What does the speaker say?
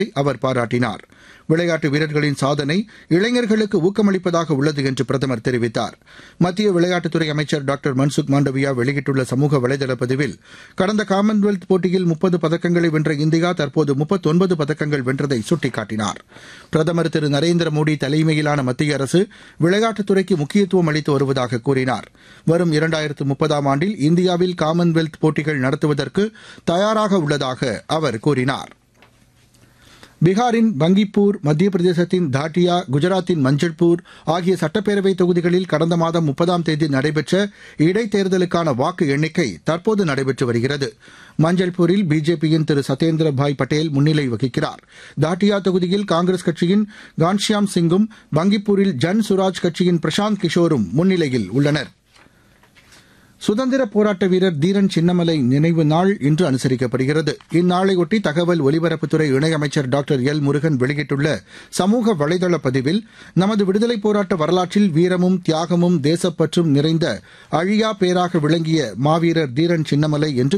அவர் பாராட்டினார் விளையாட்டு வீரர்களின் சாதனை இளைஞர்களுக்கு ஊக்கமளிப்பதாக உள்ளது என்று பிரதமர் தெரிவித்தார் மத்திய விளையாட்டுத்துறை அமைச்சர் டாக்டர் மன்சுக் மாண்டவியா வெளியிட்டுள்ள சமூக வலைதள பதிவில் கடந்த காமன்வெல்த் போட்டியில் முப்பது பதக்கங்களை வென்ற இந்தியா தற்போது முப்பத்தொன்பது பதக்கங்கள் வென்றதை சுட்டிக்காட்டினார் பிரதமர் திரு நரேந்திர மோடி தலைமையிலான மத்திய அரசு விளையாட்டுத்துறைக்கு முக்கியத்துவம் அளித்து வருவதாக கூறினார் வரும் இரண்டாயிரத்து முப்பதாம் ஆண்டில் இந்தியாவில் காமன்வெல்த் போட்டிகள் நடத்துவதற்கு தயாராக உள்ளதாக அவர் கூறினார் பீகாரின் பங்கிப்பூர் மத்திய பிரதேசத்தின் தாட்டியா குஜராத்தின் மஞ்சள்பூர் ஆகிய சட்டப்பேரவை தொகுதிகளில் கடந்த மாதம் முப்பதாம் தேதி நடைபெற்ற இடைத்தேர்தலுக்கான வாக்கு எண்ணிக்கை தற்போது நடைபெற்று வருகிறது மஞ்சள்பூரில் பிஜேபியின் திரு சத்யேந்திர பாய் பட்டேல் முன்னிலை வகிக்கிறார் தாட்டியா தொகுதியில் காங்கிரஸ் கட்சியின் கான்ஷியாம் சிங்கும் பங்கிப்பூரில் ஜன் சுராஜ் கட்சியின் பிரசாந்த் கிஷோரும் முன்னிலையில் உள்ளனா் சுதந்திர போராட்ட வீரர் தீரன் சின்னமலை நினைவு நாள் இன்று அனுசரிக்கப்படுகிறது இந்நாளையொட்டி தகவல் ஒலிபரப்புத்துறை இணையமைச்சர் டாக்டர் எல் முருகன் வெளியிட்டுள்ள சமூக வலைதள பதிவில் நமது விடுதலைப் போராட்ட வரலாற்றில் வீரமும் தியாகமும் தேசப்பற்றும் நிறைந்த அழியா பேராக விளங்கிய மாவீரர் தீரன் சின்னமலை என்று